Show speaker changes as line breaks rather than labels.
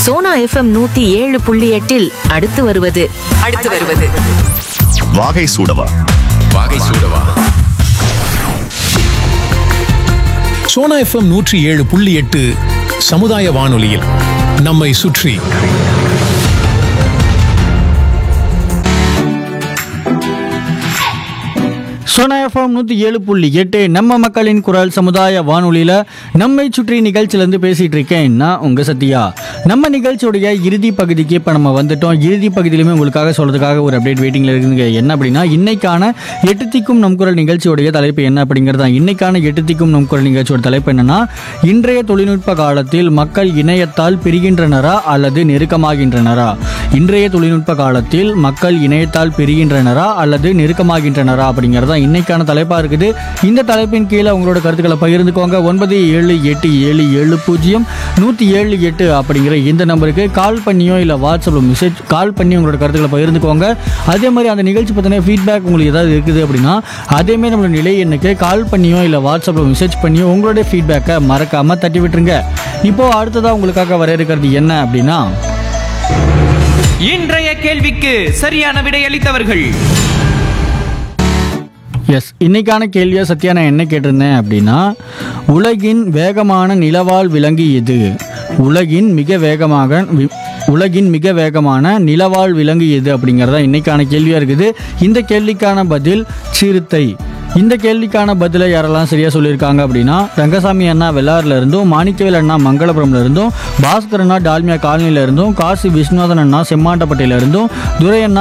Sona FM நூத்தி ஏழு புள்ளி எட்டில் அடுத்து வருவது
அடுத்து வருவது
வாகை சூடவா
வாகை சூடவா
சோனா எஃப்எம் நூற்றி ஏழு புள்ளி எட்டு சமுதாய வானொலியில் நம்மை சுற்றி
சோனா எஃப்எம் நூற்றி ஏழு புள்ளி எட்டு நம்ம மக்களின் குரல் சமுதாய வானொலியில் நம்மை சுற்றி நிகழ்ச்சியிலேருந்து பேசிகிட்டு இருக்கேன் நான் உங்கள் சத்யா நம்ம நிகழ்ச்சியோடைய இறுதி பகுதிக்கு இப்போ நம்ம வந்துட்டோம் இறுதி பகுதியிலுமே உங்களுக்காக சொல்கிறதுக்காக ஒரு அப்டேட் வெயிட்டிங்கில் இருக்குதுங்க என்ன அப்படின்னா இன்னைக்கான எட்டு திக்கும் நம் குரல் நிகழ்ச்சியோடைய தலைப்பு என்ன அப்படிங்கிறது தான் இன்னைக்கான எட்டு திக்கும் நம் குரல் நிகழ்ச்சியோட தலைப்பு என்னன்னா இன்றைய தொழில்நுட்ப காலத்தில் மக்கள் இணையத்தால் பிரிகின்றனரா அல்லது நெருக்கமாகின்றனரா இன்றைய தொழில்நுட்ப காலத்தில் மக்கள் இணையத்தால் பிரிகின்றனரா அல்லது நெருக்கமாகின்றனரா அப்படிங்கிறது தான் இன்னைக்கான தலைப்பாக இருக்குது இந்த தலைப்பின் கீழே உங்களோட கருத்துக்களை பகிர்ந்துக்கோங்க ஒன்பது ஏழு எட்டு ஏழு ஏழு பூஜ்ஜியம் நூற்றி ஏழு எட்டு அப்படிங்கிற இந்த நம்பருக்கு கால் பண்ணியோ இல்லை வாட்ஸ்அப்பில் மெசேஜ் கால் பண்ணி உங்களோட கருத்துக்களை பகிர்ந்துக்கோங்க அதே மாதிரி அந்த நிகழ்ச்சி பற்றின ஃபீட்பேக் உங்களுக்கு ஏதாவது இருக்குது அப்படின்னா அதேமாதிரி நம்மளோட நிலை எண்ணுக்கு கால் பண்ணியோ இல்லை வாட்ஸ்அப்பில் மெசேஜ் பண்ணியோ உங்களுடைய ஃபீட்பேக்கை மறக்காமல் தட்டி விட்டுருங்க இப்போ அடுத்ததாக உங்களுக்காக வர இருக்கிறது என்ன அப்படின்னா
இன்றைய கேள்விக்கு சரியான விடையளித்தவர்கள்
எஸ் இன்னைக்கான கேள்வியை சத்யா நான் என்ன கேட்டிருந்தேன் அப்படின்னா உலகின் வேகமான நிலவாழ் விலங்கு எது உலகின் மிக வேகமாக வி- உலகின் மிக வேகமான நிலவாழ் விலங்கு எது அப்படிங்கிறதா இன்னைக்கான கேள்வியாக இருக்குது இந்த கேள்விக்கான பதில் சிறுத்தை இந்த கேள்விக்கான பதிலை யாரெல்லாம் சரியாக சொல்லியிருக்காங்க அப்படின்னா ரங்கசாமி அண்ணா வெள்ளாறுல இருந்தும் மாணிக்கவேல் அண்ணா மங்களபுரம்ல இருந்தும் பாஸ்கர் அண்ணா டால்மியா காலனில இருந்தும் காசி விஸ்வநாதன் அண்ணா செம்மாண்டப்பட்டியில இருந்தும் துரை அண்ணா